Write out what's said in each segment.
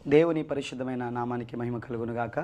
దేవుని పరిశుద్ధమైన నామానికి మహిమ కలుగునుగాక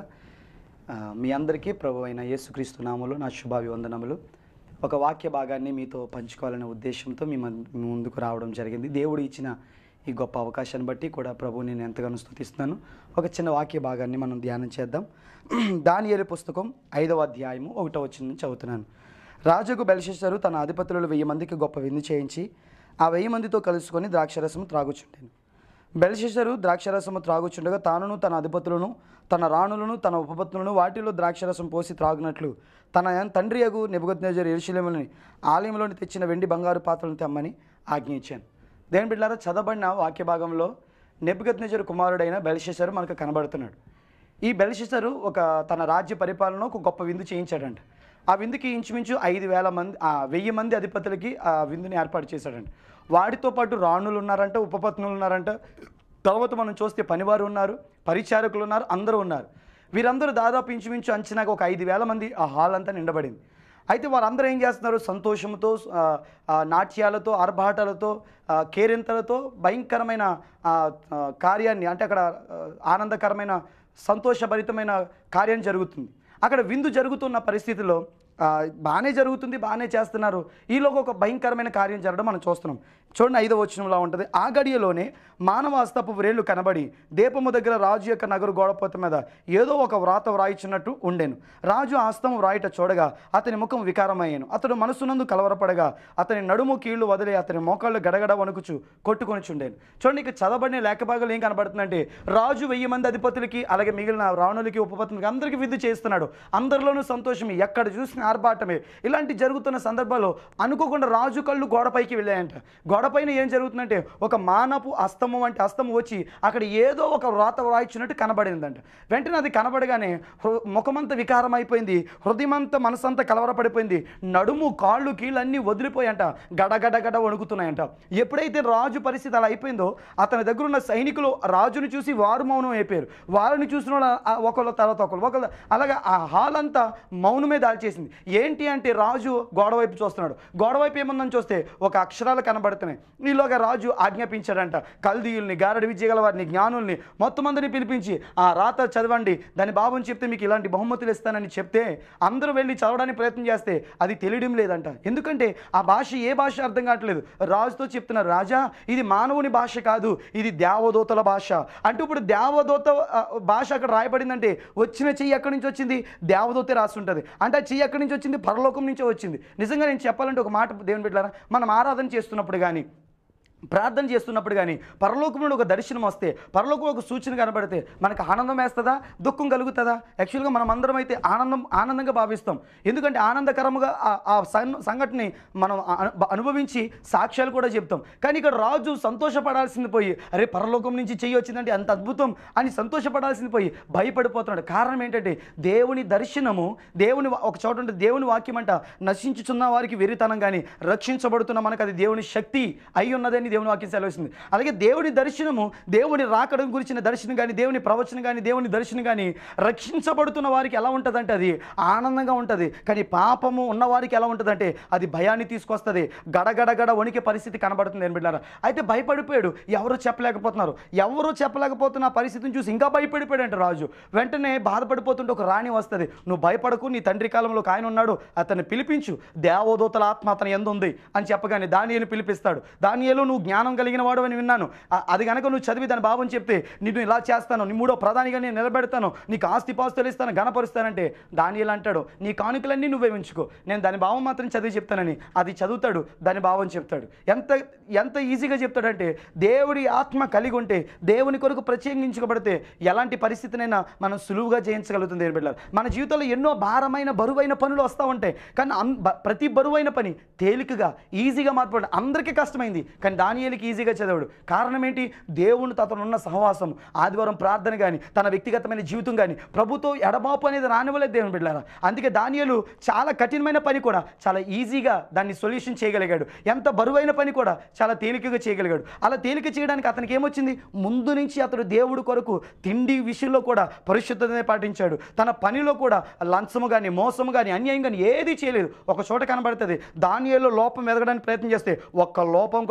ఆ, మీ అందరికీ ప్రభు అయిన యేసుక్రీస్తు నామములో నా శుభాభివందనములు ఒక వాక్య భాగాన్ని మీతో పంచుకోవాలనే ఉద్దేశంతో మీ మన్- మీ ముందుకు రావడం జరిగింది దేవుడు ఇచ్చిన ఈ గొప్ప అవకాశాన్ని బట్టి కూడా ప్రభు నేను ఎంతగానో స్తుతిస్తున్నాను ఒక చిన్న వాక్య భాగాన్ని మనం ధ్యానం చేద్దాం దానియేలు పుస్తకం ఐదవ అధ్యాయము ఒకటో వచ్చిన నుంచి చదువుతున్నాను రాజుకు బెల్షెసరు తన అధిపతులలో వెయ్యి మందికి గొప్ప విందు చేయించి ఆ వెయ్యి మందితో కలుసుకొని ద్రాక్షరసము త్రాగుచుండెను బెల్షెసరు ద్రాక్షరసము త్రాగుచుండగా తానును తన అధిపతులను తన రాణులను తన ఉపపత్నులను వాటిలో ద్రాక్షరసం పోసి త్రాగునట్లు తన తండ్రి అగు నెబుగద్నేజర్ ఎరుశలేములని ఆలయంలోని తెచ్చిన వెండి బంగారు పాత్రలను తెమ్మని ఆజ్ఞయించాను దేని బిడ్డారా చదవబడిన వాక్య భాగంలో నెబుగద్నేజర్ కుమారుడైన బెల్షెసరు మనకు కనబడుతున్నాడు ఈ బెల్షిసరు ఒక తన రాజ్య పరిపాలన ఒక గొప్ప విందు చేయించాడంట ఆ విందుకి ఇంచుమించు ఐదు వేల మంది ఆ వెయ్యి మంది అధిపతులకి ఆ విందుని ఏర్పాటు చేశాడంట వాడితో పాటు రాణులు ఉన్నారంట ఉపపత్నులు ఉన్నారంట తర్వాత మనం చూస్తే పనివారు ఉన్నారు పరిచారకులు ఉన్నారు అందరూ ఉన్నారు వీరందరూ దాదాపు ఇంచుమించు అంచనాగా ఒక ఐదు వేల మంది ఆ హాల్ అంతా నిండబడింది అయితే వారందరూ ఏం చేస్తున్నారు సంతోషంతో ఆ, ఆ, నాట్యాలతో ఆర్భాటాలతో ఆ, కేరింతలతో భయంకరమైన ఆ, ఆ, కార్యాన్ని అంటే అక్కడ ఆ, ఆనందకరమైన సంతోషభరితమైన కార్యం జరుగుతుంది అక్కడ విందు జరుగుతున్న పరిస్థితిలో ఆ, బాగానే జరుగుతుంది బాగానే చేస్తున్నారు ఈలోగా ఒక భయంకరమైన కార్యం జరగడం మనం చూస్తున్నాం చూడండి ఐదో వచనంలో ఉంటుంది ఆ గడియలోనే మానవ హస్తపు వ్రేళ్లు కనబడి దీపము దగ్గర రాజు యొక్క నగరు గోడపోత మీద ఏదో ఒక వ్రాత వ్రాయిచున్నట్టు ఉండెను రాజు ఆ హస్తం వ్రాయిట చూడగా అతని ముఖం వికారమయ్యాను అతడు మనసునందు కలవరపడగా అతని నడుము కీళ్లు వదిలి అతని మోకాళ్ళు గడగడ వణుకుచు కొట్టుకొని చుండేను చూడండి ఇక చదవబడిన లేఖ భాగాలు ఏం కనబడుతుందంటే రాజు వెయ్యి మంది అధిపతులకి అలాగే మిగిలిన రాణులకి ఉపపత్నులకి అందరికీ విద్య చేస్తున్నాడు అందరిలోనూ సంతోషమే ఎక్కడ చూసిన ఆర్భాటమే ఇలాంటి జరుగుతున్న సందర్భాల్లో అనుకోకుండా రాజు కళ్ళు గోడపైకి వెళ్ళాయంట గోడపైన ఏం జరుగుతుందంటే ఒక మానపు అస్తము వంటి అస్తము వచ్చి అక్కడ ఏదో ఒక వ్రాత వ్రాయిచ్చినట్టు కనబడిందంట వెంటనే అది కనబడగానే హృ- ముఖమంతా వికారం అయిపోయింది హృదయమంతా మనసంతా కలవరపడిపోయింది నడుము కాళ్ళు కీళ్ళు అన్నీ వదిలిపోయంట గడగడ గడ వణుకుతున్నాయంట ఎప్పుడైతే రాజు పరిస్థితి అలా అయిపోయిందో అతని దగ్గర ఉన్న సైనికులు రాజుని చూసి వారు మౌనం అయిపోయారు వారిని చూసిన వాళ్ళు ఆ ఒకళ్ళ తర్వాత ఒకళ్ళు ఒకళ్ళు అలాగా ఆ హాల్ అంతా మౌనమే దాల్చేసింది ఏంటి అంటే రాజు గోడ వైపు చూస్తున్నాడు గోడ వైపు ఏముందని చూస్తే ఒక అక్షరాలు కనబడుతున్నాయి ఈలోగా రాజు ఆజ్ఞాపించాడంట కల్దీయుల్ని గారడి విద్యగల వారిని జ్ఞానుల్ని మొత్తం అందరినీ పిలిపించి ఆ రాత చదవండి దాని బాబుని చెప్తే మీకు ఇలాంటి బహుమతులు ఇస్తానని చెప్తే అందరూ వెళ్ళి చదవడానికి ప్రయత్నం చేస్తే అది తెలియడం లేదంట ఎందుకంటే ఆ భాష ఏ భాష అర్థం కావట్లేదు రాజుతో చెప్తున్నారు రాజా ఇది మానవుని భాష కాదు ఇది దేవదూతల భాష అంటే ఇప్పుడు దేవదూత ఆ, భాష అక్కడ రాయబడిందంటే వచ్చిన చెయ్యి ఎక్కడి నుంచి వచ్చింది దేవదూతే రాసి ఉంటుంది అంటే ఆ చెయ్యి ఎక్కడి నుంచి వచ్చింది పరలోకం నుంచే వచ్చింది నిజంగా నేను చెప్పాలంటే ఒక మాట దేవుని బిడ్డలారా మనం ఆరాధన చేస్తున్నప్పుడు కానీ ప్రార్థన చేస్తున్నప్పుడు కానీ పరలోకం నుండి ఒక దర్శనం వస్తే పరలోకం ఒక సూచన కనబడితే మనకు ఆనందం వేస్తుందా దుఃఖం కలుగుతుందా యాక్చువల్గా మనం అందరం అయితే ఆనందం ఆనందంగా భావిస్తాం ఎందుకంటే ఆనందకరముగా ఆ- ఆ సం- సంఘటనని మనం అను- అనుభవించి సాక్ష్యాలు కూడా చెప్తాం కానీ ఇక్కడ రాజు సంతోషపడాల్సింది పోయి అరే పరలోకం నుంచి చెయ్యి వచ్చిందంటే అంత అద్భుతం అని సంతోషపడాల్సింది పోయి భయపడిపోతున్నాడు కారణం ఏంటంటే దేవుని దర్శనము దేవుని వా- ఒక చోట ఉంటుంది దేవుని వాక్యం అంట నశించుచున్న వారికి వెరితనం కానీ రక్షించబడుతున్న మనకు అది దేవుని శక్తి అయి ఉన్నదని దేవుని వాక్యం సెలవిస్తుంది అలాగే దేవుని దర్శనము దేవుని రాకడం గురించిన దర్శనం కానీ దేవుని ప్రవచనం కానీ దేవుని దర్శనం కానీ రక్షించబడుతున్న వారికి ఎలా ఉంటుందంటే అది ఆనందంగా ఉంటుంది కానీ పాపము ఉన్న వారికి ఎలా ఉంటుందంటే అది భయాన్ని తీసుకొస్తుంది గడగడగడ వణికే పరిస్థితి కనబడుతుంది అని బిడ్డారా అయితే భయపడిపోయాడు ఎవరు చెప్పలేకపోతున్నారు ఎవరు చెప్పలేకపోతున్న ఆ పరిస్థితిని చూసి ఇంకా భయపడిపోయాడు అంటే రాజు వెంటనే బాధపడిపోతుంటే ఒక రాణి వస్తుంది నువ్వు భయపడకు నీ తండ్రి కాలంలో ఒక ఆయన ఉన్నాడు అతన్ని పిలిపించు దేవదూతల ఆత్మ అతను ఎందుంది అని చెప్పగానే దానియలు పిలిపిస్తాడు దానియలు నువ్వు జ్ఞానం కలిగిన వాడు అని విన్నాను ఆ- అది కనుక నువ్వు చదివి దాని భావం చెప్తే నిన్ను ఇలా చేస్తాను నీ మూడో ప్రధానిగా నేను నిలబెడతాను నీకు ఆస్తి పాస్తులు ఇస్తాను గణపరుస్తానంటే దానియలు అంటాడు నీ కానుకలన్నీ నువ్వే ఉంచుకో నేను దాని భావం మాత్రం చదివి చెప్తానని అది చదువుతాడు దాని భావం చెప్తాడు ఎంత ఎంత ఈజీగా చెప్తాడంటే దేవుడి ఆత్మ కలిగి ఉంటే దేవుని కొరకు ప్రత్యేకించబడితే ఎలాంటి పరిస్థితినైనా మనం సులువుగా జయించగలుగుతుంది దేవుని బిడ్డలారా. మన జీవితంలో ఎన్నో భారమైన బరువైన పనులు వస్తూ ఉంటాయి కానీ అన్- బ- ప్రతి బరువైన పని తేలికగా ఈజీగా మార్పడం అందరికీ కష్టమైంది కానీ దానియేలికి ఈజీగా చదివాడు కారణం ఏంటి దేవుని అతను ఉన్న సహవాసం ఆదివారం ప్రార్థన కానీ తన వ్యక్తిగతమైన జీవితం కానీ ప్రభుతో ఎడబాపు అనేది రానివ్వలేదు దేవుని బిడ్డారా అందుకే దానియలు చాలా కఠినమైన పని కూడా చాలా ఈజీగా దాన్ని సొల్యూషన్ చేయగలిగాడు ఎంత బరువైన పని కూడా చాలా తేలికగా చేయగలిగాడు అలా తేలిక చేయడానికి అతనికి ఏమొచ్చింది ముందు నుంచి అతడు దేవుడు కొరకు తిండి విషయంలో కూడా పరిశుద్ధతనే పాటించాడు తన పనిలో కూడా లంచము కానీ మోసము కానీ అన్యాయం కానీ ఏది చేయలేదు ఒక చోట కనబడుతుంది దానిలో లోపం ఎదగడానికి ప్రయత్నం చేస్తే ఒక్క లోపం కూడా కనబడలేదు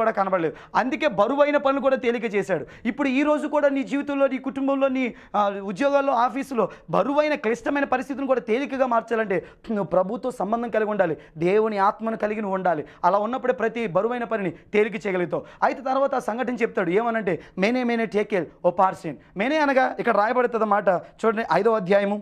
చేయలేవు అందుకే బరువైన పనులు కూడా తేలిక చేశాడు ఇప్పుడు ఈ రోజు కూడా నీ జీవితంలో నీ కుటుంబంలో నీ ఆ, ఉద్యోగాల్లో ఆఫీసులో బరువైన క్లిష్టమైన పరిస్థితిని కూడా తేలికగా మార్చాలంటే నువ్వు ప్రభుతో సంబంధం కలిగి ఉండాలి దేవుని ఆత్మను కలిగి నువ్వు ఉండాలి అలా ఉన్నప్పుడే ప్రతి బరువైన పనిని తేలిక చేయగలుగుతావు అయితే తర్వాత ఆ సంఘటన చెప్తాడు ఏమనంటే మేనే మేనే టేకేల్ ఓ పార్సిన్ మేనే అనగా ఇక్కడ రాయబడుతుంది అన్నమాట చూడండి ఐదో అధ్యాయము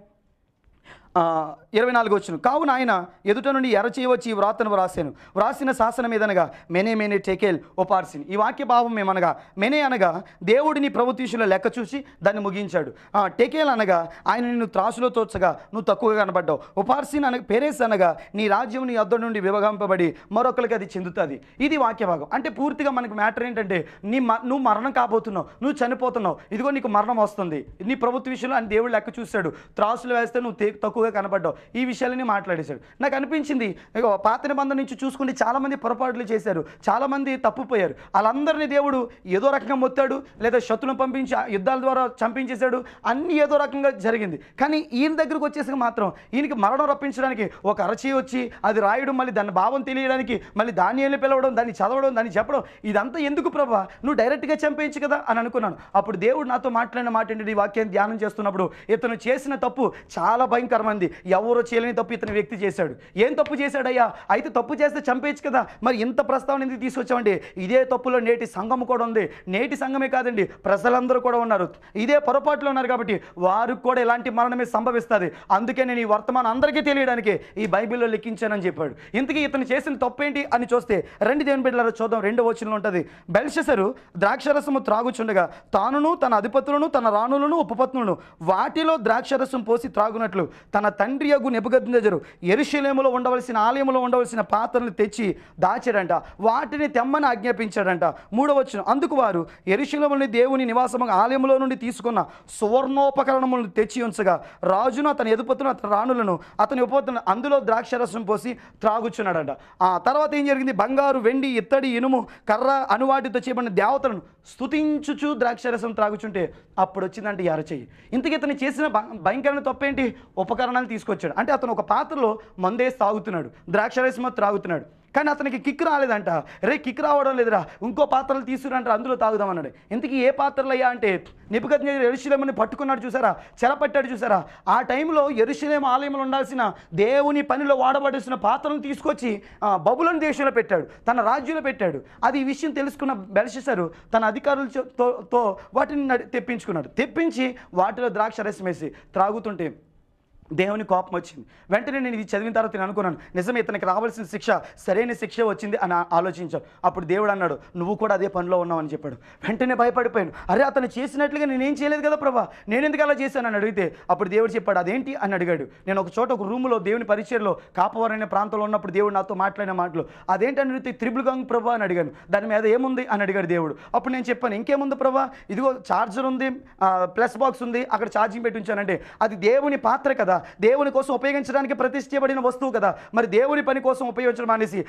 ఆ, ఇరవై నాలుగు వచ్చిన కావున ఆయన ఎదుట నుండి ఎర్ర చేయవచ్చి ఈ వ్రాతను వ్రాసాను వ్రాసిన శాసనం ఏదనగా మెనే మెనే టెకేల్ ఒపార్సిన్ ఈ వాక్య భావం ఏమనగా మెనే అనగా దేవుడిని ప్రభుత్వీషుల లెక్క చూసి దాన్ని ముగించాడు ఆ, టెకేల్ అనగా ఆయన నిన్ను త్రాసులో తోచగా నువ్వు తక్కువగా కనబడ్డావు ఒపార్సిన్ అనగా పెరేస్ అనగా నీ రాజ్యం నీ అద్దరు నుండి విభజింపబడి మరొకరికి అది చెందుతుంది ఇది వాక్య భాగం అంటే పూర్తిగా మనకి మ్యాటర్ ఏంటంటే నీ మ- నువ్వు మరణం కాబోతున్నావు నువ్వు చనిపోతున్నావు ఇదిగో నీకు మరణం వస్తుంది నీ ప్రభుత్వ విషయంలో అని దేవుడు లెక్క చూశాడు త్రాసులు వేస్తే నువ్వు తే- తక్కువగా కనపడ్డావు ఈ విషయాలని మాట్లాడేశాడు నాకు అనిపించింది ఇగో పాత నిబంధన నుంచి చూసుకుంటే చాలామంది పొరపాట్లు చేశారు చాలామంది తప్పుపోయారు వాళ్ళందరినీ దేవుడు ఏదో రకంగా మొత్తాడు లేదా శత్రులను పంపించి ఆ యుద్ధాల ద్వారా చంపించేశాడు అన్ని ఏదో రకంగా జరిగింది కానీ ఈయన దగ్గరకు వచ్చేసి మాత్రం ఈయనకి మరణం రప్పించడానికి ఒక అరచి వచ్చి అది రాయడం మళ్ళీ దాని భావం తెలియడానికి మళ్ళీ దాన్ని వెళ్ళి పిలవడం దాన్ని చదవడం దాన్ని చెప్పడం ఇదంతా ఎందుకు ప్రభా నువ్వు డైరెక్ట్గా చంపేయచ్చు కదా అని అనుకున్నాను అప్పుడు దేవుడు నాతో మాట్లాడిన మాట ఏంటి ఈ వాక్యాన్ని ధ్యానం చేస్తున్నప్పుడు ఇతను చేసిన తప్పు చాలా భయంకరమైంది ఎవరో చేయలేని తప్పు ఇతని వ్యక్తి చేశాడు ఏం తప్పు చేశాడయ్యా అయితే తప్పు చేస్తే చంపేయచ్చు కదా మరి ఇంత ప్రస్తావన ఎందుకు తీసుకొచ్చామండి ఇదే తప్పులో నేటి సంఘం కూడా ఉంది నేటి సంఘమే కాదండి ప్రజలందరూ కూడా ఉన్నారు ఇదే పొరపాట్లు ఉన్నారు కాబట్టి వారికి కూడా ఇలాంటి మరణమే సంభవిస్తుంది అందుకే నేను ఈ వర్తమానం అందరికీ తెలియడానికి ఈ బైబిల్లో లెక్కించానని చెప్పాడు ఇంతకీ ఇతను చేసిన తప్పేంటి అని చూస్తే రెండు దేవుని బిడ్డలారా చూద్దాం రెండో వచనంలో ఉంటుంది బెల్షెసరు ద్రాక్షరసము త్రాగుచుండగా తానును తన అధిపతులను తన రాణులను ఉపపత్నులను వాటిలో ద్రాక్షరసం పోసి త్రాగునట్లు తన తండ్రి యగు నెబుగద్నెజరు ఎరుషలేములో ఉండవలసిన ఆలయంలో ఉండవలసిన పాత్రలు తెచ్చి దాచాడంట వాటిని తెమ్మని ఆజ్ఞాపించాడంట మూడవచ్చును అందుకు వారు ఎరుషలేముని దేవుని నివాసము ఆలయంలో నుండి తీసుకున్న సువర్ణోపకరణములను తెచ్చి ఉంచగా రాజును అతని ఎదుపతును అతని రాణులను అతని ఉపపత్తులను అందులో ద్రాక్షరసం పోసి త్రాగుచున్నాడంట ఆ తర్వాత ఏం జరిగింది బంగారు వెండి ఇత్తడి ఇనుము కర్ర అనువాటితో చేయబడిన దేవతలను స్తుతించుచు ద్రాక్షరసం త్రాగుచుంటే అప్పుడు వచ్చిందంటే ఈ అరచేయి ఇంతకీ ఇతను చేసిన భ- భయంకరమైన తప్పేంటి ఉపకరణాలు తీసుకొచ్చాడు అంటే అతను ఒక పాత్రలో మందేసి తాగుతున్నాడు ద్రాక్షరసం త్రాగుతున్నాడు కానీ అతనికి కిక్ రాలేదంట రే కిక్ రావడం లేదురా ఇంకో పాత్రలు తీసుకురంటారు అందులో తాగుదామన్నాడు ఇంతకీ ఏ పాత్రలు అయ్యా అంటే నిపుకజ్ఞ ఎరుశలేమని పట్టుకున్నాడు చూసారా చెరపట్టాడు చూసారా ఆ టైంలో ఎరుశలేం ఆలయంలో ఉండాల్సిన దేవుని పనిలో వాడబడాల్సిన పాత్రలను తీసుకొచ్చి ఆ, బబులోని దేశంలో పెట్టాడు తన రాజ్యంలో పెట్టాడు అది ఈ విషయం తెలుసుకున్న బెల్షెసరు తన అధికారులతో తో- తో వాటిని నడి- తెప్పించుకున్నాడు తెప్పించి వాటిలో ద్రాక్ష రసం వేసి త్రాగుతుంటే దేవుని కోపం వచ్చింది వెంటనే నేను ఇది చదివిన తర్వాత నేను అనుకున్నాను నిజమే ఇతనికి రావాల్సిన శిక్ష సరైన శిక్ష వచ్చింది అని ఆ- ఆలోచించాను అప్పుడు దేవుడు అన్నాడు నువ్వు కూడా అదే పనిలో ఉన్నావు అని చెప్పాడు వెంటనే భయపడిపోయాను అరే అతను చేసినట్లుగా నేనేం చేయలేదు కదా ప్రభా నేను ఎందుకు అలా చేశాను అని అడిగితే అప్పుడు దేవుడు చెప్పాడు అదేంటి అని అడిగాడు నేను ఒక చోట ఒక రూములో దేవుని పరిచయలో కాపవరం అనే ప్రాంతంలో ఉన్నప్పుడు దేవుడు నాతో మాట్లాడిన మాటలు అదేంటి అని అడిగితే త్రిబుల్ గంగ్ ప్రభా అని అడిగాను దాని మీద ఏముంది అని అడిగాడు దేవుడు అప్పుడు నేను చెప్పాను ఇంకేముంది ప్రభా ఇదిగో ఛార్జర్ ఉంది ప్లస్ బాక్స్ ఉంది అక్కడ ఛార్జింగ్ పెట్టి ఉంచానంటే అది దేవుని పాత్ర కదా దేవుని కోసం ఉపయోగించడానికి ప్రతిష్ఠించబడిన వస్తువు కదా మరి దేవుని పని కోసం ఉపయోగించడం అనేసి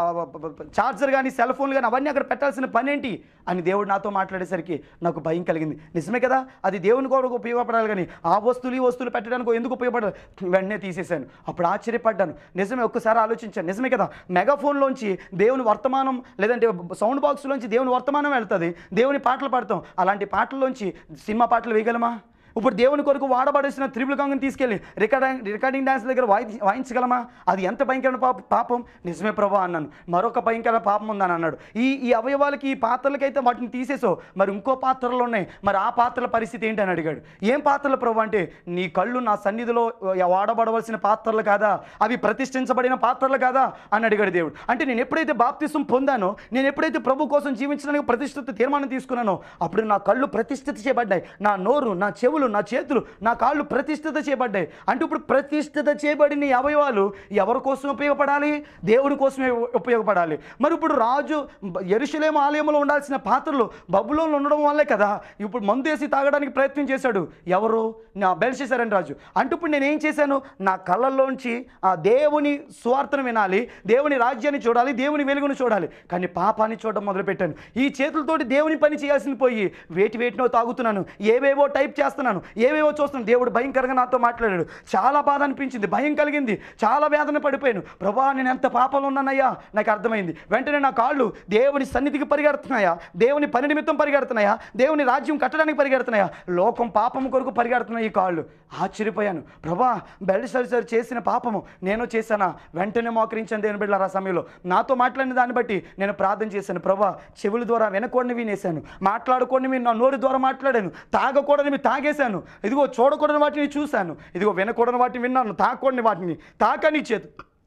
ఛార్జర్ కానీ సెల్ ఫోన్ కానీ అవన్నీ అక్కడ పెట్టాల్సిన పని ఏంటి అని దేవుడు నాతో మాట్లాడేసరికి నాకు భయం కలిగింది నిజమే కదా అది దేవుని కొరకు ఉపయోగపడాలి కానీ ఆ వస్తువులు ఈ వస్తువులు పెట్టడానికి ఎందుకు ఉపయోగపడాలి వెంటనే తీసేశాను అప్పుడు ఆశ్చర్యపడ్డాను నిజమే ఒక్కసారి ఆలోచించాను నిజమే కదా మెగాఫోన్లోంచి దేవుని వర్తమానం లేదంటే సౌండ్ బాక్స్లోంచి దేవుని వర్తమానం వెళ్తుంది దేవుని పాటలు పాడతాం అలాంటి పాటల్లోంచి సినిమా పాటలు వేయగలమా ఇప్పుడు దేవుని కొరకు వాడబడేసిన త్రిపుల గంగని తీసుకెళ్ళి రికార్డింగ్ రికార్డింగ్ డాన్స్ దగ్గర వాయి వాయించగలమా అది ఎంత భయంకరమైన పాప పాపం నిజమే ప్రభా అన్నాను మరొక భయంకర పాపం ఉందని అన్నాడు ఈ ఈ అవయవాలకి ఈ పాత్రలకైతే వాటిని తీసేసో మరి ఇంకో పాత్రలు ఉన్నాయి మరి ఆ పాత్రల పరిస్థితి ఏంటి అని అడిగాడు ఏం పాత్రలు ప్రభు అంటే నీ కళ్ళు నా సన్నిధిలో వాడబడవలసిన పాత్రలు కాదా అవి ప్రతిష్ఠించబడిన పాత్రలు కాదా అని అడిగాడు దేవుడు అంటే నేను ఎప్పుడైతే బాప్తిసం పొందానో నేను ఎప్పుడైతే ప్రభు కోసం జీవించడానికి ప్రతిష్ఠిత తీర్మానం తీసుకున్నానో అప్పుడు నా కళ్ళు ప్రతిష్ఠిత చేయబడ్డాయి నా నోరు నా చెవులు నా చేతులు నా కాళ్ళు ప్రతిష్ఠిత చేయబడ్డాయి అంటే ఇప్పుడు ప్రతిష్ఠిత చేయబడిన ఈ అవయవాలు ఎవరి కోసం ఉపయోగపడాలి దేవుని కోసమే ఉపయోగపడాలి మరి ఇప్పుడు రాజు ఎరుషలేం ఆలయంలో ఉండాల్సిన పాత్రలు బబులోన్లో ఉండడం వల్లే కదా ఇప్పుడు మందు వేసి తాగడానికి ప్రయత్నం చేశాడు ఎవరు నా బెల్షేశారని రాజు అంటే ఇప్పుడు నేను ఏం చేశాను నా కళ్ళల్లోంచి ఆ దేవుని స్వార్థను వినాలి దేవుని రాజ్యాన్ని చూడాలి దేవుని వెలుగును చూడాలి కానీ పాపాన్ని చూడడం మొదలుపెట్టాను ఈ చేతులతోటి దేవుని పని చేయాల్సింది పోయి వేటి వేటినో తాగుతున్నాను ఏవేవో టైప్ చేస్తున్నాను చూస్తున్నాను ఏవేవో చూస్తున్నాను దేవుడు భయంకరంగా నాతో మాట్లాడాడు చాలా బాధ అనిపించింది భయం కలిగింది చాలా వేదన పడిపోయాను ప్రభా నేను ఎంత పాపంలో ఉన్నానయ్యా నాకు అర్థమైంది వెంటనే నా కాళ్ళు దేవుని సన్నిధికి పరిగెడుతున్నాయా దేవుని పని నిమిత్తం పరిగెడుతున్నాయా దేవుని రాజ్యం కట్టడానికి పరిగెడుతున్నాయా లోకం పాపం కొరకు పరిగెడుతున్నాయి ఈ కాళ్ళు ఆశ్చర్యపోయాను ప్రభా బెల్సర్ సార్ చేసిన పాపము నేను చేశానా వెంటనే మోకరించాను దేవుని బిడ్డలారా ఆ సమయంలో నాతో మాట్లాడిన దాన్ని బట్టి నేను ప్రార్థన చేశాను ప్రభా చెవుల ద్వారా వినకూడని వినేశాను మాట్లాడకూడని మీ నా నోరు ద్వారా మాట్లాడాను తాగకూడని తాగేశాను ఇదిగో చూడకూడని వాటిని చూశాను ఇదిగో వినకూడని వాటిని విన్నాను తాకూడని వాటిని తాకని చేతు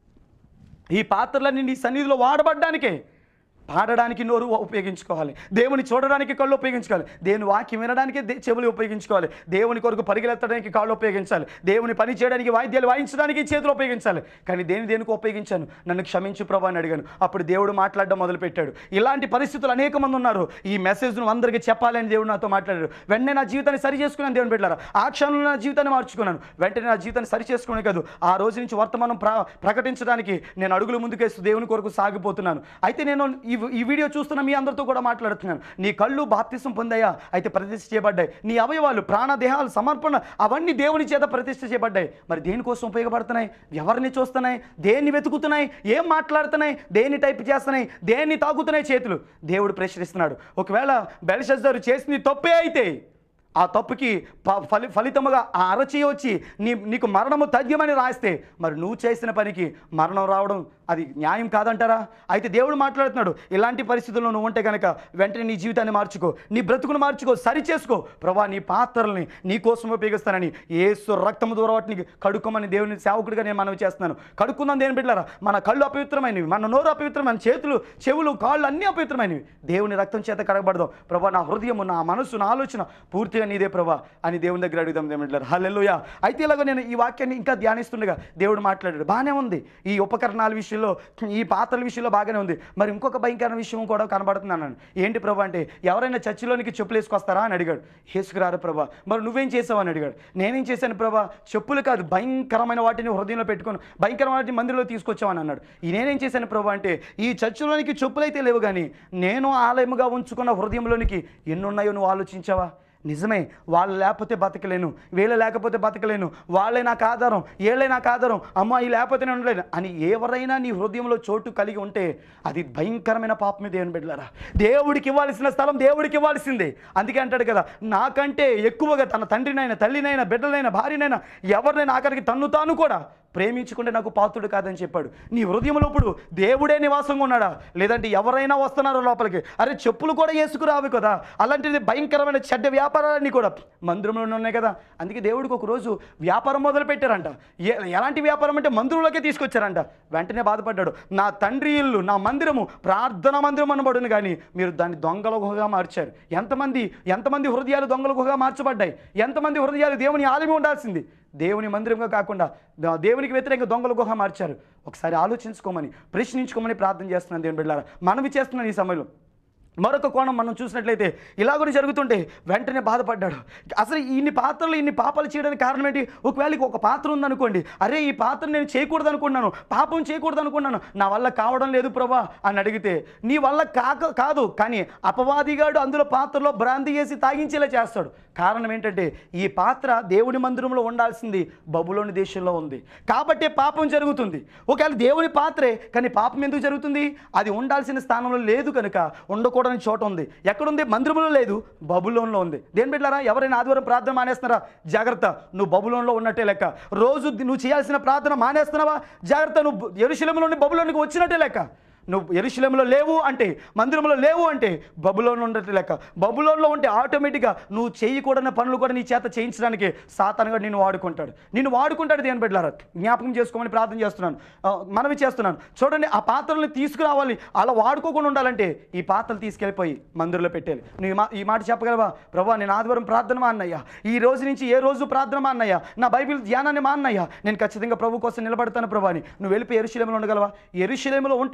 ఈ పాత్రలన్నీ నీ సన్నిధిలో వాడబడ్డానికే పాడడానికి నోరు ఉపయోగించుకోవాలి దేవుని చూడడానికి కళ్ళు ఉపయోగించుకోవాలి దేవుని వాక్యం వినడానికి దే- చెవులు ఉపయోగించుకోవాలి దేవుని కొరకు పరిగెత్తడానికి కాళ్ళు ఉపయోగించాలి దేవుని పని చేయడానికి వాయిద్యాలు వాయించడానికి చేతులు ఉపయోగించాలి కానీ దేని దేనికి ఉపయోగించాను నన్ను క్షమించు ప్రభా అని అడిగాను అప్పుడు దేవుడు మాట్లాడడం మొదలుపెట్టాడు ఇలాంటి పరిస్థితులు అనేక మంది ఉన్నారు ఈ మెసేజ్ను అందరికీ చెప్పాలని దేవుడు నాతో మాట్లాడాడు వెంటనే నా జీవితాన్ని సరి చేసుకున్నాను దేవుని పెట్టారా ఆ క్షణంలో నా జీవితాన్ని మార్చుకున్నాను వెంటనే నా జీవితాన్ని సరి చేసుకునే కాదు ఆ రోజు నుంచి వర్తమానం ప్ర ప్రకటించడానికి నేను అడుగులు ముందుకేస్తూ దేవుని కొరకు సాగిపోతున్నాను అయితే నేను ఈ ఈ వీడియో చూస్తున్న మీ అందరితో కూడా మాట్లాడుతున్నాను నీ కళ్ళు బాప్తిసం పొందాయా అయితే ప్రతిష్ఠ చేయబడ్డాయి నీ అవయవాలు ప్రాణదేహాలు సమర్పణ అవన్నీ దేవుని చేత ప్రతిష్ఠ చేయబడ్డాయి మరి దేనికోసం ఉపయోగపడుతున్నాయి ఎవరిని చూస్తున్నాయి దేన్ని వెతుకుతున్నాయి ఏం మాట్లాడుతున్నాయి దేన్ని టైప్ చేస్తున్నాయి దేన్ని తాగుతున్నాయి చేతులు దేవుడు ప్రశ్నిస్తున్నాడు ఒకవేళ బెల్షజర్ చేసింది తప్పే అయితే ఆ తప్పుకి ప- ఫలి ఫలితముగా ఆ అరచి వచ్చి నీ నీకు మరణము తథ్యమని రాస్తే మరి నువ్వు చేసిన పనికి మరణం రావడం అది న్యాయం కాదంటారా అయితే దేవుడు మాట్లాడుతున్నాడు ఇలాంటి పరిస్థితుల్లో నువ్వు ఉంటే కనుక వెంటనే నీ జీవితాన్ని మార్చుకో నీ బ్రతుకును మార్చుకో సరి చేసుకో ప్రభా నీ పాత్రల్ని నీ కోసం ఉపయోగిస్తానని ఏసు రక్తము ద్వారా వాటిని కడుక్కోమని దేవుని సేవకుడిగా నేను మనవి చేస్తున్నాను కడుక్కుందాం దేని బిడ్డారా మన కళ్ళు అపవిత్రమైనవి మన నోరు అపవిత్రమైన చేతులు చెవులు కాళ్ళు అన్నీ అపవిత్రమైనవి దేవుని రక్తం చేత కడగబడదాం ప్రభా నా హృదయము నా మనసు నా ఆలోచన పూర్తిగా నీదే ప్రభా అని దేవుని దగ్గర అడుగుదాం దేవుని హల్లెలూయా అయితే ఇలాగ నేను ఈ వాక్యాన్ని ఇంకా ధ్యానిస్తుండగా దేవుడు మాట్లాడాడు బాగానే ఉంది ఈ ఉపకరణాల విషయంలో ఈ పాత్రల విషయంలో బాగానే ఉంది మరి ఇంకొక భయంకరమైన విషయం కూడా కనబడుతుంది అన్నాను ఏంటి ప్రభా అంటే ఎవరైనా చర్చిలోనికి చెప్పులు వేసుకొస్తారా అని అడిగాడు వేసుకురారు ప్రభా మరి నువ్వేం చేసావు అని అడిగాడు నేనేం చేశాను ప్రభా చెప్పులు కాదు భయంకరమైన వాటిని హృదయంలో పెట్టుకొని భయంకరమైన వాటిని మందిరంలో తీసుకొచ్చామని అన్నాడు ఈ నేనేం చేశాను ప్రభా అంటే ఈ చర్చిలోనికి చెప్పులైతే లేవు కానీ నేను ఆలయముగా ఉంచుకున్న హృదయంలోనికి ఎన్నున్నాయో నువ్వు ఆలోచించావా నిజమే వాళ్ళు లేకపోతే బతకలేను వీళ్ళు లేకపోతే బతకలేను వాళ్ళే నాకు ఆధారం ఏళ్ళే నాకు ఆధారం అమ్మ ఈ లేకపోతే నేను ఉండలేను అని ఎవరైనా నీ హృదయంలో చోటు కలిగి ఉంటే అది భయంకరమైన పాపమే దేవుని బిడ్డలారా దేవుడికి ఇవ్వాల్సిన స్థలం దేవుడికి ఇవ్వాల్సిందే అందుకే అంటాడు కదా నాకంటే ఎక్కువగా తన తండ్రినైనా తల్లినైనా బిడ్డలైనా భార్యనైనా ఎవరినైనా ఆఖరికి తన్ను తాను కూడా ప్రేమించుకుంటే నాకు పాత్రుడు కాదని చెప్పాడు నీ హృదయంలో ఇప్పుడు దేవుడే నివాసంగా ఉన్నాడా లేదంటే ఎవరైనా వస్తున్నారో లోపలికి అరే చెప్పులు కూడా వేసుకురావు కదా అలాంటిది భయంకరమైన చెడ్డ వ్యాపారాలన్నీ కూడా మందిరంలోనే ఉన్నాయి కదా అందుకే దేవుడికి ఒక రోజు వ్యాపారం మొదలు పెట్టారంట ఏ- ఎలాంటి వ్యాపారం అంటే మందిరంలోకే తీసుకొచ్చారంట వెంటనే బాధపడ్డాడు నా తండ్రి ఇల్లు నా మందిరము ప్రార్థనా మందిరం అనబడును కానీ మీరు దాన్ని దొంగల గుహగా మార్చారు ఎంతమంది ఎంతమంది హృదయాలు దొంగల గుహగా మార్చబడ్డాయి ఎంతమంది హృదయాలు దేవుని ఆలయం ఉండాల్సింది దేవుని మందిరంగా కాకుండా దా- దేవునికి వ్యతిరేకంగా దొంగల గుహ మార్చారు ఒకసారి ఆలోచించుకోమని ప్రశ్నించుకోమని ప్రార్థన చేస్తున్నాను దేవుని బిడ్డారా మనవి చేస్తున్నాను ఈ సమయంలో మరొక కోణం మనం చూసినట్లయితే ఇలా కూడా జరుగుతుంటే వెంటనే బాధపడ్డాడు అసలు ఇన్ని పాత్రలు ఇన్ని పాపాలు చేయడానికి కారణం ఏంటి ఒకవేళ ఇక ఒక పాత్ర ఉందనుకోండి అరే ఈ పాత్ర నేను చేయకూడదు అనుకున్నాను పాపం చేయకూడదు అనుకున్నాను నా వల్ల కావడం లేదు ప్రభా అని అడిగితే నీ వల్ల కాక కాదు కానీ అపవాదిగాడు అందులో పాత్రలో బ్రాంతి చేసి తాగించేలా చేస్తాడు కారణం ఏంటంటే ఈ పాత్ర దేవుని మందిరంలో ఉండాల్సింది బబులోని దేశంలో ఉంది కాబట్టే పాపం జరుగుతుంది ఒకవేళ దేవుని పాత్రే కానీ పాపం ఎందుకు జరుగుతుంది అది ఉండాల్సిన స్థానంలో లేదు కనుక ఉండకూడని చోట ఉంది ఎక్కడుంది మందిరంలో లేదు బబులోన్లో ఉంది దేని పెట్టారా ఎవరైనా ఆదివారం ప్రార్థన మానేస్తున్నారా జాగ్రత్త నువ్వు బబులోన్లో ఉన్నట్టే లెక్క రోజు నువ్వు చేయాల్సిన ప్రార్థన మానేస్తున్నావా జాగ్రత్త నువ్వు ఎరుశలంలోని బబులోనికి వచ్చినట్టే లెక్క నువ్వు ఎరుశలంలో లేవు అంటే మందిరంలో లేవు అంటే బబులోన్ ఉండటం లెక్క బబులోన్లో ఉంటే ఆటోమేటిక్గా నువ్వు చేయకూడని పనులు కూడా నీ చేత చేయించడానికి సాతానుగా నిన్ను వాడుకుంటాడు నిన్ను వాడుకుంటాడు దేని పెట్టారా జ్ఞాపకం చేసుకోమని ప్రార్థన చేస్తున్నాను ఆ, మనవి చేస్తున్నాను చూడండి ఆ పాత్రలను తీసుకురావాలి అలా వాడుకోకుండా ఉండాలంటే ఈ పాత్రలు తీసుకెళ్ళిపోయి మందిరంలో పెట్టేది నువ్వు ఈ మా ఈ మాట చెప్పగలవా ప్రభా నేను ఆదివారం ప్రార్థన మా అన్నయ్య ఈ రోజు నుంచి ఏ రోజు ప్రార్థన మా అన్నయ్య నా బైబిల్ ధ్యానాన్ని మా అన్నయ్య నేను ఖచ్చితంగా ప్రభు కోసం నిలబడతాను ప్రభా అని నువ్వు వెళ్ళిపోయి ఎరుశలేములో ఉండగలవా ఎరుశలేములో ఉంటేనే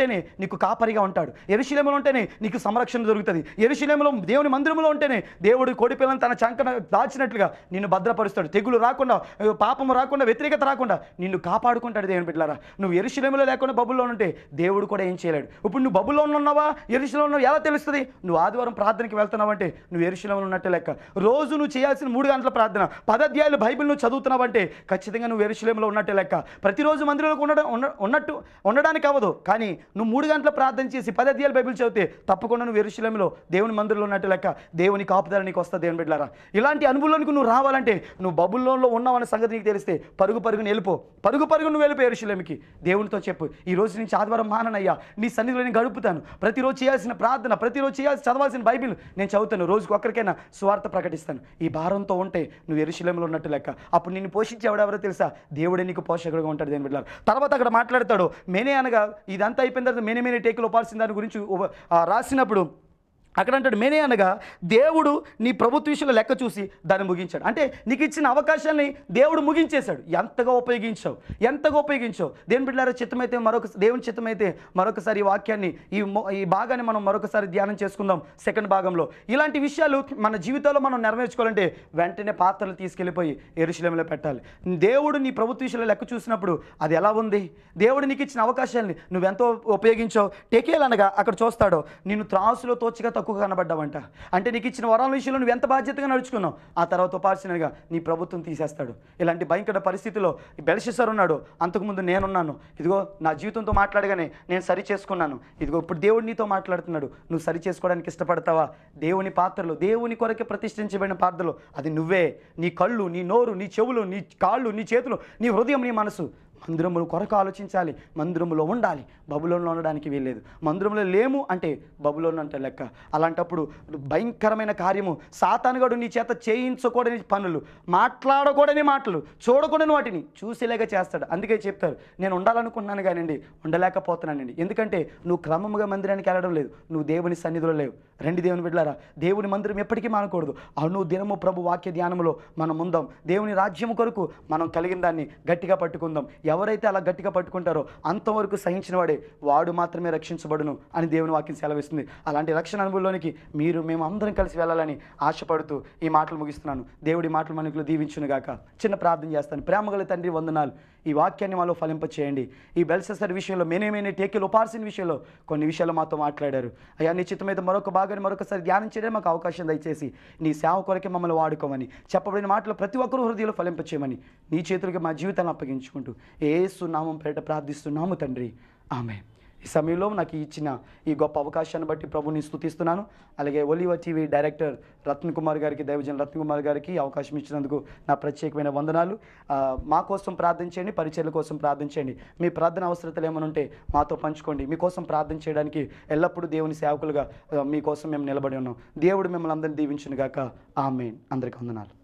నీకు కాపరిగా ఉంటాడు ఎరుశలేములో ఉంటేనే నీకు సంరక్షణ దొరుకుతుంది ఎరుశలేములో దేవుని మందిరంలో ఉంటేనే దేవుడు కోడి పిల్లని తన చంకన దాచినట్లుగా నిన్ను భద్రపరుస్తాడు తెగులు రాకుండా అయ్యో, పాపము రాకుండా వ్యతిరేకత రాకుండా నిన్ను కాపాడుకుంటాడు దేవుని బిడ్డలారా నువ్వు ఎరుశలేములో లేకుండా బబుల్లో ఉంటే దేవుడు కూడా ఏం చేయలేడు ఇప్పుడు నువ్వు బబుల్లో ఉన్నావా ఎరుశలంలో ఉన్నావు ఎలా తెలుస్తుంది నువ్వు ఆదివారం ప్రార్థనకి వెళ్తున్నావంటే నువ్వు ఎరుశలంలో ఉన్నట్టే లెక్క రోజు నువ్వు చేయాల్సిన మూడు గంటల ప్రార్థన పదధ్యాయులు బైబిల్ నువ్వు చదువుతున్నావంటే ఖచ్చితంగా నువ్వు ఎరుశలేంలో ఉన్నట్టే లెక్క ప్రతిరోజు మందిరంలో ఉండడం ఉన్న- ఉన్నట్టు ఉండడానికి అవ్వదు కానీ నువ్వు మూడు గంటల ప్రార్థన చేసి పదధ్యాయులు బైబిల్ చదివితే తప్పకుండా నువ్వు ఎరుశలేంలో దేవుని మందిరంలో ఉన్నట్టు లెక్క దేవుని కాపుదల నీకు వస్తుంది దేవుని బిడ్డారా ఇలాంటి అనుభవంలోనికి నువ్వు రావాలంటే నువ్వు బబుల్లోన్లో ఉన్నావన్న సంగతి నీకు తెలిస్తే పరుగు పరుగుని వెళ్ళిపో పరుగు పరుగు నువ్వు వెళ్ళిపో ఎరుశలేమికి దేవునితో చెప్పు ఈ రోజు నుంచి ఆదివారం మాననయ్యా నీ సన్నిధిలో నేను గడుపుతాను ప్రతిరోజు చేయాల్సిన ప్రార్థన ప్రతిరోజు చేయాల్సి చదవాల్సిన బైబిల్ నేను చదువుతాను రోజుకు ఒక్కరికైనా సువార్త ప్రకటిస్తాను ఈ భారంతో ఉంటే నువ్వు ఎరుశలేంలో ఉన్నట్టు లెక్క అప్పుడు నిన్ను పోషించేవాడెవరో తెలుసా దేవుడే నీకు పోషకుడుగా ఉంటాడు దేని బిడ్డలారా తర్వాత అక్కడ మాట్లాడతాడు మేనే అనగా ఇదంతా అయిపోయిన తర్వాత మేనే మేనే టేకులు ఒప్పాల్సిన దాని గురించి ఉవ- ఆ, రాసినప్పుడు అక్కడ అంటాడు మేనే అనగా దేవుడు నీ ప్రభుత్వ విషయంలో లెక్క చూసి దాన్ని ముగించాడు అంటే నీకు ఇచ్చిన అవకాశాన్ని దేవుడు ముగించేశాడు ఎంతగా ఉపయోగించావు ఎంతగా ఉపయోగించావు దేని బిడ్డారో చిత్తమైతే మరొక దేవుని చిత్తమైతే మరొకసారి ఈ వాక్యాన్ని ఈ మొ- ఈ భాగాన్ని మనం మరొకసారి ధ్యానం చేసుకుందాం సెకండ్ భాగంలో ఇలాంటి విషయాలు మన జీవితంలో మనం నెరవేర్చుకోవాలంటే వెంటనే పాత్రలు తీసుకెళ్ళిపోయి ఎరుశలేంలో పెట్టాలి దేవుడు నీ ప్రభుత్వ విషయంలో లెక్క చూసినప్పుడు అది ఎలా ఉంది దేవుడు నీకు ఇచ్చిన అవకాశాన్ని నువ్వెంతో ఉపయోగించావు టెకేల్ అనగా అక్కడ చూస్తాడో నిన్ను త్రాసులో తోచిగా తక్కువ కనబడ్డావంట అంటే నీకు ఇచ్చిన వరాల విషయంలో నువ్వు ఎంత బాధ్యతగా నడుచుకున్నావు ఆ తర్వాత ఉపార్చనగా నీ ప్రభుత్వం తీసేస్తాడు ఇలాంటి భయంకర పరిస్థితిలో బెల్షెసర్ ఉన్నాడు అంతకుముందు నేనున్నాను ఇదిగో నా జీవితంతో మాట్లాడగానే నేను సరి చేసుకున్నాను ఇదిగో ఇప్పుడు దేవుడు నీతో మాట్లాడుతున్నాడు నువ్వు సరి చేసుకోవడానికి ఇష్టపడతావా దేవుని పాత్రలు దేవుని కొరకే ప్రతిష్ఠించబడిన పాత్రలు అది నువ్వే నీ కళ్ళు నీ నోరు నీ చెవులు నీ కాళ్ళు నీ చేతులు నీ హృదయం నీ మనసు మందిరములు కొరకు ఆలోచించాలి మందిరములో ఉండాలి బబులోన్లో ఉండడానికి వీల్లేదు మందిరంలో లేము అంటే బబులోన్ అంటే లెక్క అలాంటప్పుడు భయంకరమైన కార్యము సాతానుగాడు నీ చేత చేయించకూడని పనులు మాట్లాడకూడని మాటలు చూడకూడని వాటిని చూసేలాగా చేస్తాడు అందుకే చెప్తారు నేను ఉండాలనుకున్నాను కానివ్వండి ఉండలేకపోతున్నానండి ఎందుకంటే నువ్వు క్రమముగా మందిరానికి వెళ్ళడం లేదు నువ్వు దేవుని సన్నిధిలో లేవు రెండు దేవుని బిడ్డలారా దేవుని మందిరం ఎప్పటికీ మానకూడదు అను దినము ప్రభు వాక్య ధ్యానంలో మనం ఉందాం దేవుని రాజ్యం కొరకు మనం కలిగిన దాన్ని గట్టిగా పట్టుకుందాం ఎవరైతే అలా గట్టిగా పట్టుకుంటారో అంతవరకు సహించిన వాడే వాడు మాత్రమే రక్షించబడును అని దేవుని వాక్యం సెలవిస్తుంది అలాంటి రక్షణ అనుభవంలోనికి మీరు మేము అందరం కలిసి వెళ్ళాలని ఆశపడుతూ ఈ మాటలు ముగిస్తున్నాను దేవుడి మాటలు మనకు దీవించును గాక చిన్న ప్రార్థన చేస్తాను ప్రేమగల తండ్రి వందనాలు ఈ వాక్యాన్ని మాలో ఫలింప చేయండి ఈ బెల్సెసర్ విషయంలో మేనేమైనా టేకిల్ ఉపార్సిన విషయంలో కొన్ని విషయాలు మాతో మాట్లాడారు అయ్యా నిశ్చితమైతే మరొక భాగాన్ని మరొకసారి ధ్యానం చేయడం మాకు అవకాశం దయచేసి నీ సేవ కొరకే మమ్మల్ని వాడుకోమని చెప్పబడిన మాటలు ప్రతి ఒక్కరూ హృదయంలో ఫలింప చేయమని నీ చేతులకి మా జీవితాన్ని అప్పగించుకుంటూ ఏసు నామం పేరిట ప్రార్థిస్తున్నాము తండ్రి ఆమె ఈ సమయంలో నాకు ఇచ్చిన ఈ గొప్ప అవకాశాన్ని బట్టి ప్రభుని స్తుతిస్తున్నాను అలాగే ఒలివ టీవీ డైరెక్టర్ రత్న్ కుమార్ గారికి దైవజన్ రత్న్ కుమార్ గారికి ఈ అవకాశం ఇచ్చినందుకు నా ప్రత్యేకమైన వందనాలు ఆ, మా కోసం ప్రార్థించండి పరిచయల కోసం ప్రార్థించండి మీ ప్రార్థన అవసరతలు ఏమైనా ఉంటే మాతో పంచుకోండి మీకోసం ప్రార్థన చేయడానికి ఎల్లప్పుడూ దేవుని సేవకులుగా ఆ, మీకోసం మేము నిలబడి ఉన్నాం దేవుడు మిమ్మల్ని అందరినీ దీవించును గాక ఆమె అందరికీ వందనాలు